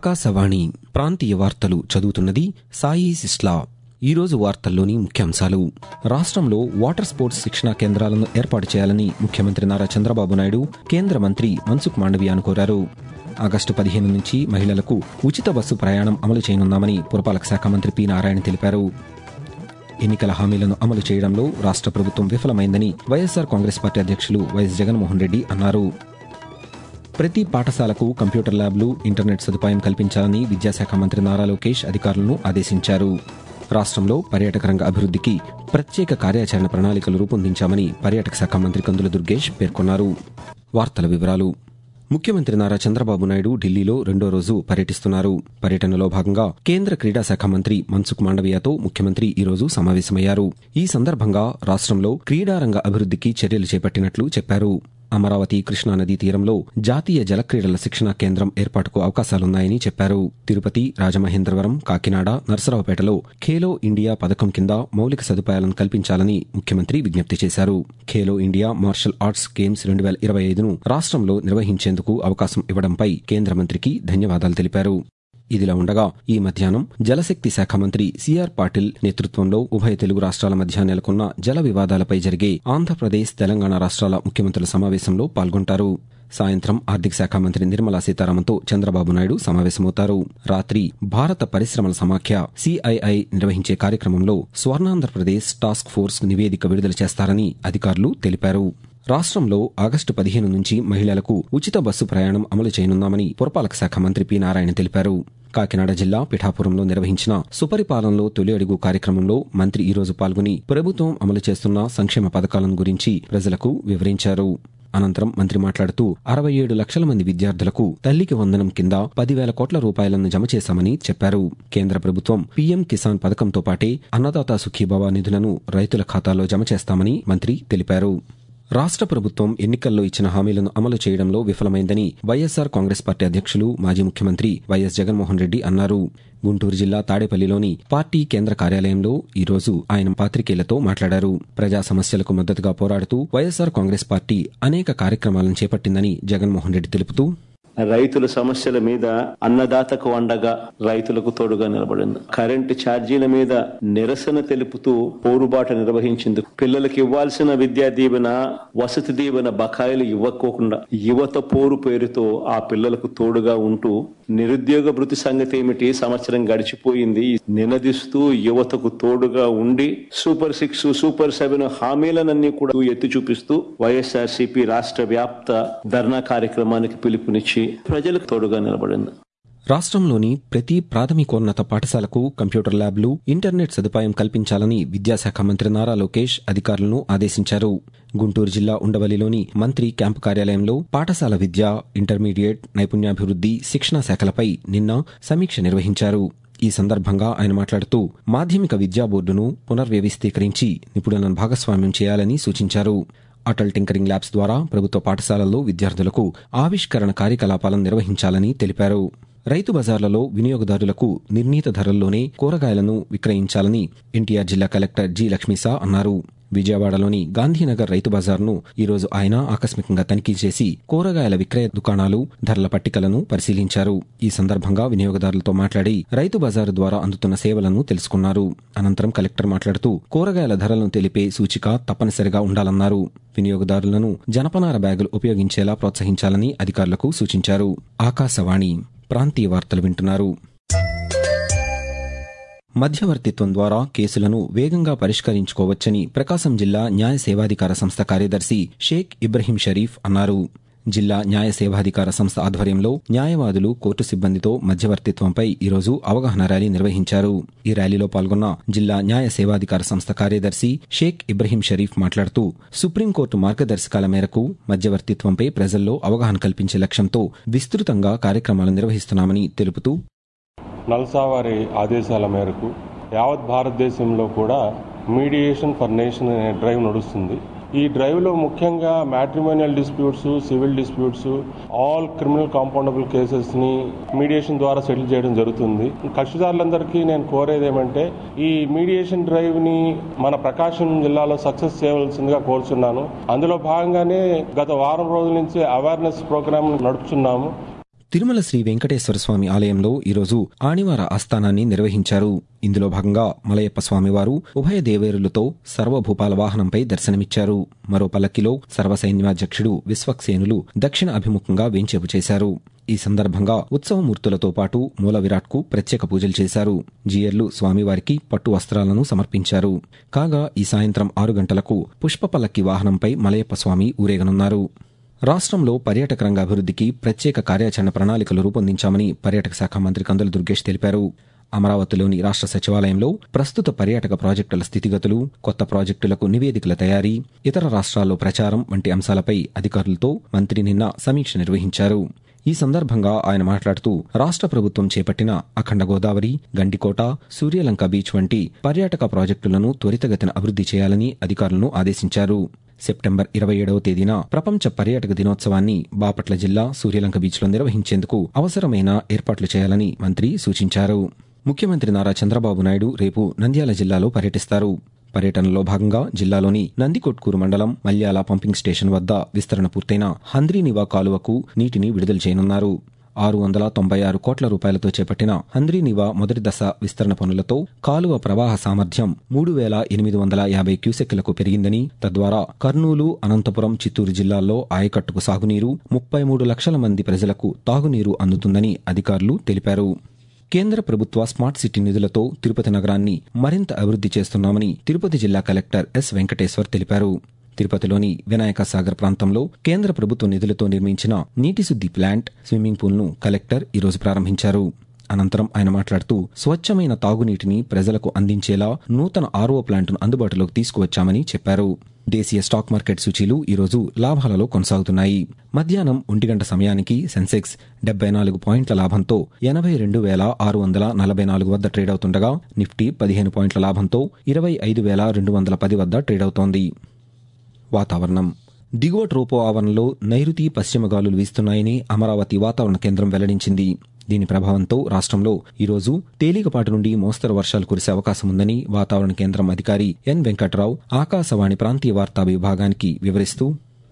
ఆకాశవాణి ప్రాంతీయ వార్తలు చదువుతున్నది సాయి సిస్లా ఈరోజు వార్తల్లోని ముఖ్యాంశాలు రాష్ట్రంలో వాటర్ స్పోర్ట్స్ శిక్షణా కేంద్రాలను ఏర్పాటు చేయాలని ముఖ్యమంత్రి నారా చంద్రబాబు నాయుడు కేంద్ర మంత్రి మన్సుఖ్ మాండవియాను కోరారు ఆగస్టు పదిహేను నుంచి మహిళలకు ఉచిత బస్సు ప్రయాణం అమలు చేయనున్నామని పురపాలక శాఖ మంత్రి పి నారాయణ తెలిపారు ఎన్నికల హామీలను అమలు చేయడంలో రాష్ట్ర ప్రభుత్వం విఫలమైందని వైఎస్సార్ కాంగ్రెస్ పార్టీ అధ్యక్షులు వైఎస్ జగన్మోహన్ రెడ్డి అన్నారు ప్రతి పాఠశాలకు కంప్యూటర్ ల్యాబ్లు ఇంటర్నెట్ సదుపాయం కల్పించాలని విద్యాశాఖ మంత్రి నారా లోకేష్ అధికారులను ఆదేశించారు రాష్ట్రంలో పర్యాటక రంగ అభివృద్ధికి ప్రత్యేక కార్యాచరణ ప్రణాళికలు రూపొందించామని పర్యాటక శాఖ మంత్రి కందుల దుర్గేష్ పేర్కొన్నారు వార్తల వివరాలు ముఖ్యమంత్రి నారా చంద్రబాబు నాయుడు ఢిల్లీలో రెండో రోజు పర్యటిస్తున్నారు పర్యటనలో భాగంగా కేంద్ర క్రీడా శాఖ మంత్రి మన్సుఖ్ మాండవీయతో ముఖ్యమంత్రి ఈ రోజు సమావేశమయ్యారు ఈ సందర్భంగా రాష్ట్రంలో క్రీడారంగ అభివృద్ధికి చర్యలు చేపట్టినట్లు చెప్పారు అమరావతి కృష్ణానదీ తీరంలో జాతీయ జలక్రీడల శిక్షణా కేంద్రం ఏర్పాటుకు అవకాశాలున్నాయని చెప్పారు తిరుపతి రాజమహేంద్రవరం కాకినాడ నర్సరావుపేటలో ఖేలో ఇండియా పథకం కింద మౌలిక సదుపాయాలను కల్పించాలని ముఖ్యమంత్రి విజ్ఞప్తి చేశారు Khelo India martial arts games రెండు వేల ఇరవై ఐదును రాష్ట్రంలో నిర్వహించేందుకు అవకాశం ఇవ్వడంపై కేంద్ర మంత్రికి ధన్యవాదాలు తెలిపారు ఇదిలా ఉండగా ఈ మధ్యాహ్నం జలశక్తి శాఖ మంత్రి సిఆర్ పాటిల్ నేతృత్వంలో ఉభయ తెలుగు రాష్ట్రాల మధ్య నెలకొన్న జల వివాదాలపై జరిగే ఆంధ్రప్రదేశ్ తెలంగాణ రాష్ట్రాల ముఖ్యమంత్రుల సమావేశంలో పాల్గొంటారు సాయంత్రం ఆర్థిక శాఖ మంత్రి నిర్మలా సీతారామన్తో చంద్రబాబు నాయుడు సమావేశమవుతారు రాత్రి భారత పరిశ్రమల సమాఖ్య సిఐఐ నిర్వహించే కార్యక్రమంలో స్వర్ణాంధ్రప్రదేశ్ టాస్క్ ఫోర్స్ నివేదిక విడుదల చేస్తారని అధికారులు తెలిపారు రాష్ట్రంలో ఆగస్టు పదిహేను నుంచి మహిళలకు ఉచిత బస్సు ప్రయాణం అమలు చేయనున్నామని పురపాలక శాఖ మంత్రి పి నారాయణ తెలిపారు కాకినాడ జిల్లా పిఠాపురంలో నిర్వహించిన సుపరిపాలనలో తొలి అడుగు కార్యక్రమంలో మంత్రి ఈరోజు పాల్గొని ప్రభుత్వం అమలు చేస్తున్న సంక్షేమ పథకాలను గురించి ప్రజలకు వివరించారు అనంతరం మంత్రి మాట్లాడుతూ అరవై ఏడు లక్షల మంది విద్యార్థులకు తల్లికి వందనం కింద పదివేల కోట్ల రూపాయలను జమ చేశామని చెప్పారు కేంద్ర ప్రభుత్వం పీఎం కిసాన్ పథకంతో పాటే అన్నదాత సుఖీభవ నిధులను రైతుల ఖాతాల్లో జమ చేస్తామని మంత్రి తెలిపారు రాష్ట్ర ప్రభుత్వం ఎన్నికల్లో ఇచ్చిన హామీలను అమలు చేయడంలో విఫలమైందని వైఎస్సార్ కాంగ్రెస్ పార్టీ అధ్యక్షులు మాజీ ముఖ్యమంత్రి వైఎస్ జగన్మోహన్ రెడ్డి అన్నారు గుంటూరు జిల్లా తాడేపల్లిలోని పార్టీ కేంద్ర కార్యాలయంలో ఈ రోజు ఆయన పాత్రికేయులతో మాట్లాడారు ప్రజా సమస్యలకు మద్దతుగా పోరాడుతూ వైఎస్సార్ కాంగ్రెస్ పార్టీ అనేక కార్యక్రమాలను చేపట్టిందని జగన్మోహన్ రెడ్డి తెలుపుతూ రైతుల సమస్యల మీద అన్నదాతకు అండగా రైతులకు తోడుగా నిలబడింది కరెంటు ఛార్జీల మీద నిరసన తెలుపుతూ పోరుబాట నిర్వహించింది పిల్లలకు ఇవ్వాల్సిన విద్యా దీవెన వసతి దీవెన బకాయిలు ఇవ్వకోకుండా యువత పోరు పేరుతో ఆ పిల్లలకు తోడుగా ఉంటూ నిరుద్యోగ భృతి సంగతి ఏమిటి సంవత్సరం గడిచిపోయింది నినదిస్తూ యువతకు తోడుగా ఉండి సూపర్ సిక్స్ సూపర్ సెవెన్ హామీలనన్నీ కూడా ఎత్తి చూపిస్తూ వైఎస్ఆర్ సిపి రాష్ట్ర వ్యాప్త ధర్నా కార్యక్రమానికి పిలుపునిచ్చి ప్రజలకు తోడుగా నిలబడింది రాష్ట్రంలోని ప్రతి ప్రాథమికోన్నత పాఠశాలకు కంప్యూటర్ ల్యాబ్లు ఇంటర్నెట్ సదుపాయం కల్పించాలని విద్యాశాఖ మంత్రి నారా లోకేష్ అధికారులను ఆదేశించారు గుంటూరు జిల్లా ఉండవల్లిలోని మంత్రి క్యాంపు కార్యాలయంలో పాఠశాల విద్య ఇంటర్మీడియట్ నైపుణ్యాభివృద్ది శిక్షణా శాఖలపై నిన్న సమీక్ష నిర్వహించారు ఈ సందర్భంగా ఆయన మాట్లాడుతూ మాధ్యమిక విద్యా బోర్డును పునర్వ్యవస్థీకరించి నిపుణులను భాగస్వామ్యం చేయాలని సూచించారు అటల్ టింకరింగ్ ల్యాబ్స్ ద్వారా ప్రభుత్వ పాఠశాలల్లో విద్యార్థులకు ఆవిష్కరణ కార్యకలాపాలను నిర్వహించాలని తెలిపారు రైతు బజార్లలో వినియోగదారులకు నిర్ణీత ధరల్లోనే కూరగాయలను విక్రయించాలని ఎన్టీఆర్ జిల్లా కలెక్టర్ జి లక్ష్మీసా అన్నారు విజయవాడలోని గాంధీనగర్ రైతు బజార్ను ఈరోజు ఆయన ఆకస్మికంగా తనిఖీ చేసి కూరగాయల విక్రయ దుకాణాలు ధరల పట్టికలను పరిశీలించారు ఈ సందర్భంగా వినియోగదారులతో మాట్లాడి రైతు బజారు ద్వారా అందుతున్న సేవలను తెలుసుకున్నారు అనంతరం కలెక్టర్ మాట్లాడుతూ కూరగాయల ధరలను తెలిపే సూచిక తప్పనిసరిగా ఉండాలన్నారు వినియోగదారులను జనపనార బ్యాగులు ఉపయోగించేలా ప్రోత్సహించాలని అధికారులకు సూచించారు ఆకాశవాణి ప్రాంతీయ వార్తలు వింటున్నారు మధ్యవర్తిత్వం ద్వారా కేసులను వేగంగా పరిష్కరించుకోవచ్చని ప్రకాశం జిల్లా న్యాయ సేవాధికార సంస్థ కార్యదర్శి షేక్ ఇబ్రహీం షరీఫ్ అన్నారు జిల్లా న్యాయ సేవాధికార సంస్థ ఆధ్వర్యంలో న్యాయవాదులు కోర్టు సిబ్బందితో మధ్యవర్తిత్వంపై ఈరోజు అవగాహన ర్యాలీ నిర్వహించారు ఈ ర్యాలీలో పాల్గొన్న జిల్లా న్యాయ సేవాధికార సంస్థ కార్యదర్శి షేక్ ఇబ్రహీం షరీఫ్ మాట్లాడుతూ సుప్రీంకోర్టు మార్గదర్శకాల మేరకు మధ్యవర్తిత్వంపై ప్రజల్లో అవగాహన కల్పించే లక్ష్యంతో విస్తృతంగా కార్యక్రమాలు నిర్వహిస్తున్నామని తెలుపుతూ నల్సా వారి ఆదేశాల మేరకు యావత్ భారతదేశంలో కూడా మీడియేషన్ ఫర్ నేషన్ అనే డ్రైవ్ నడుస్తుంది ఈ డ్రైవ్లో ముఖ్యంగా matrimonial disputes civil disputes all criminal compoundable కేసెస్ని మీడియేషన్ ద్వారా సెటిల్ చేయడం జరుగుతుంది కక్షిదారులందరికీ నేను కోరేది ఏమంటే ఈ మీడియేషన్ డ్రైవ్ని మన ప్రకాశం జిల్లాలో సక్సెస్ చేయవలసిందిగా కోరుచున్నాను అందులో భాగంగానే గత వారం రోజుల నుంచి అవేర్నెస్ ప్రోగ్రామ్ నడుపుతున్నాము తిరుమల శ్రీ వెంకటేశ్వర స్వామి ఆలయంలో ఈరోజు ఆణివార ఆస్థానాన్ని నిర్వహించారు ఇందులో భాగంగా మలయప్ప స్వామివారు ఉభయ దేవేరులతో సర్వభూపాల వాహనంపై దర్శనమిచ్చారు మరో పల్లకిలో సర్వసైన్యాధ్యక్షుడు విశ్వక్సేనులు దక్షిణ అభిముఖంగా వేంచేపు చేశారు ఈ సందర్భంగా ఉత్సవమూర్తులతో పాటు మూల విరాట్కు ప్రత్యేక పూజలు చేశారు జీయర్లు స్వామివారికి పట్టు వస్త్రాలను సమర్పించారు కాగా ఈ సాయంత్రం ఆరు గంటలకు పుష్పపల్లక్కి వాహనంపై మలయప్ప స్వామి ఊరేగనున్నారు రాష్ట్రంలో పర్యాటక రంగ అభివృద్ధికి ప్రత్యేక కార్యాచరణ ప్రణాళికలు రూపొందించామని పర్యాటక శాఖ మంత్రి కందుల దుర్గేష్ తెలిపారు అమరావతిలోని రాష్ట్ర సచివాలయంలో ప్రస్తుత పర్యాటక ప్రాజెక్టుల స్థితిగతులు కొత్త ప్రాజెక్టులకు నివేదికల తయారీ ఇతర రాష్ట్రాల్లో ప్రచారం వంటి అంశాలపై అధికారులతో మంత్రి నిన్న సమీక్ష నిర్వహించారు ఈ సందర్భంగా ఆయన మాట్లాడుతూ రాష్ట్ర ప్రభుత్వం చేపట్టిన అఖండ గోదావరి గండికోట సూర్యలంక బీచ్ వంటి పర్యాటక ప్రాజెక్టులను త్వరితగతిన అభివృద్ది చేయాలని అధికారులను ఆదేశించారు సెప్టెంబర్ ఇరవై ఏడవ తేదీన ప్రపంచ పర్యాటక దినోత్సవాన్ని బాపట్ల జిల్లా సూర్యలంక బీచ్లో నిర్వహించేందుకు అవసరమైన ఏర్పాట్లు చేయాలని మంత్రి సూచించారు ముఖ్యమంత్రి నారా చంద్రబాబు నాయుడు రేపు నంద్యాల జిల్లాలో పర్యటిస్తారు పర్యటనలో భాగంగా జిల్లాలోని నందికొట్కూరు మండలం మల్యాల పంపింగ్ స్టేషన్ వద్ద విస్తరణ పూర్తయిన హంద్రీనివా కాలువకు నీటిని విడుదల చేయనున్నారు ఆరు వందల తొంభై ఆరు కోట్ల రూపాయలతో చేపట్టిన హంద్రీనివా మొదటి దశ విస్తరణ పనులతో కాలువ ప్రవాహ సామర్థ్యం మూడు వేల ఎనిమిది వందల యాభై క్యూసెక్లకు పెరిగిందని తద్వారా కర్నూలు అనంతపురం చిత్తూరు జిల్లాల్లో ఆయకట్టుకు సాగునీరు ముప్పై మూడు లక్షల మంది ప్రజలకు తాగునీరు అందుతుందని అధికారులు తెలిపారు కేంద్ర ప్రభుత్వ స్మార్ట్ సిటీ నిధులతో తిరుపతి నగరాన్ని మరింత అభివృద్ది చేస్తున్నామని తిరుపతి జిల్లా కలెక్టర్ ఎస్ వెంకటేశ్వర్ తెలిపారు తిరుపతిలోని వినాయక సాగర్ ప్రాంతంలో కేంద్ర ప్రభుత్వ నిధులతో నిర్మించిన నీటి శుద్ది ప్లాంట్ స్విమ్మింగ్ పూల్ను కలెక్టర్ ఈరోజు ప్రారంభించారు అనంతరం ఆయన మాట్లాడుతూ స్వచ్ఛమైన తాగునీటిని ప్రజలకు అందించేలా నూతన ఆర్ఓ ప్లాంట్ను అందుబాటులోకి తీసుకువచ్చామని చెప్పారు దేశీయ స్టాక్ మార్కెట్ సూచీలు ఈరోజు లాభాలలో కొనసాగుతున్నాయి మధ్యాహ్నం ఒంటి గంట సమయానికి సెన్సెక్స్ డెబ్బై నాలుగు పాయింట్ల లాభంతో ఎనభై రెండు వేల ఆరు వందల నలభై నాలుగు వద్ద ట్రేడ్ అవుతుండగా నిఫ్టీ పదిహేను పాయింట్ల లాభంతో ఇరవై ఐదు వేల రెండు వందల పది వద్ద ట్రేడ్ అవుతోంది వాతావరణం దిగువ ట్రోపో ఆవరణలో నైరుతి పశ్చిమ గాలులు వీస్తున్నాయని అమరావతి వాతావరణ కేంద్రం వెల్లడించింది దీని ప్రభావంతో రాష్ట్రంలో ఈరోజు తేలికపాటి నుండి మోస్తరు వర్షాలు కురిసే అవకాశం ఉందని వాతావరణ కేంద్రం అధికారి ఎన్ వెంకట్రావు ఆకాశవాణి ప్రాంతీయ వార్తా విభాగానికి వివరిస్తూ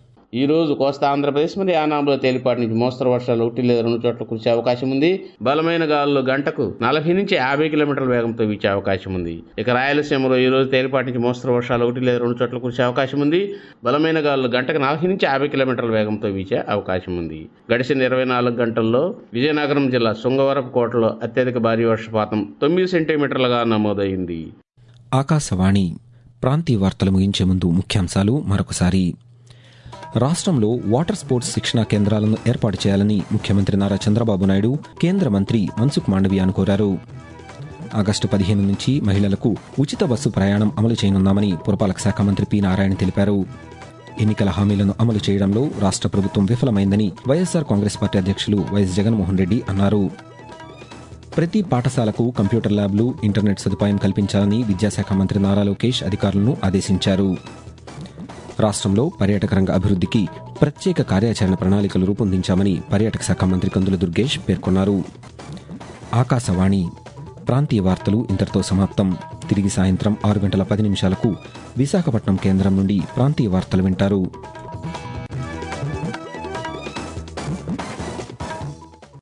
ఈ రోజు కోస్తా ఆంధ్రప్రదేశ్ మరియు యానాంలో తేలిపాటి నుంచి మోస్తరు వర్షాలు ఒకటి లేదా రెండు చోట్ల కురిసే అవకాశం ఉంది బలమైన గాలులు గంటకు నలభై నుంచి యాభై కిలోమీటర్ల వేగంతో వీచే అవకాశం ఉంది ఇక రాయలసీమలో ఈ రోజు తేలిపాటి నుంచి మోస్తరు వర్షాలు ఒకటి లేదా రెండు చోట్ల కురిసే అవకాశం ఉంది బలమైన గాలులు గంటకు నలభై నుంచి యాభై కిలోమీటర్ల వేగంతో వీచే అవకాశం ఉంది గడిచిన ఇరవై నాలుగు గంటల్లో విజయనగరం జిల్లా శృంగవరపు కోటలో అత్యధిక భారీ వర్షపాతం తొమ్మిది సెంటీమీటర్లుగా నమోదైంది ఆకాశవాణి ప్రాంతీయ వార్తలు ముగించే ముందు ముఖ్యాంశాలు మరొకసారి రాష్ట్రంలో వాటర్ స్పోర్ట్స్ శిక్షణా కేంద్రాలను ఏర్పాటు చేయాలని ముఖ్యమంత్రి నారా చంద్రబాబు నాయుడు కేంద్ర మంత్రి మన్సుఖ్ మాండవియాను కోరారు ఆగస్టు పదిహేను నుంచి మహిళలకు ఉచిత బస్సు ప్రయాణం అమలు చేయనున్నామని పురపాలక శాఖ మంత్రి పి నారాయణ తెలిపారు ఎన్నికల హామీలను అమలు చేయడంలో రాష్ట్ర ప్రభుత్వం విఫలమైందని వైఎస్సార్ కాంగ్రెస్ పార్టీ అధ్యక్షులు వైఎస్ జగన్మోహన్ రెడ్డి అన్నారు ప్రతి పాఠశాలకు కంప్యూటర్ ల్యాబ్లు ఇంటర్నెట్ సదుపాయం కల్పించాలని విద్యాశాఖ మంత్రి నారా లోకేష్ అధికారులను ఆదేశించారు రాష్ట్రంలో పర్యాటక రంగ అభివృద్ధికి ప్రత్యేక కార్యాచరణ ప్రణాళికలు రూపొందించామని పర్యాటక శాఖ మంత్రి కందుల దుర్గేష్ పేర్కొన్నారు ఆకాశవాణి ప్రాంతీయ వార్తలు ఇంతటితో సమాప్తం తిరిగి సాయంత్రం ఆరు గంటల పది నిమిషాలకు విశాఖపట్నం కేంద్రం నుండి ప్రాంతీయ వార్తలు వింటారు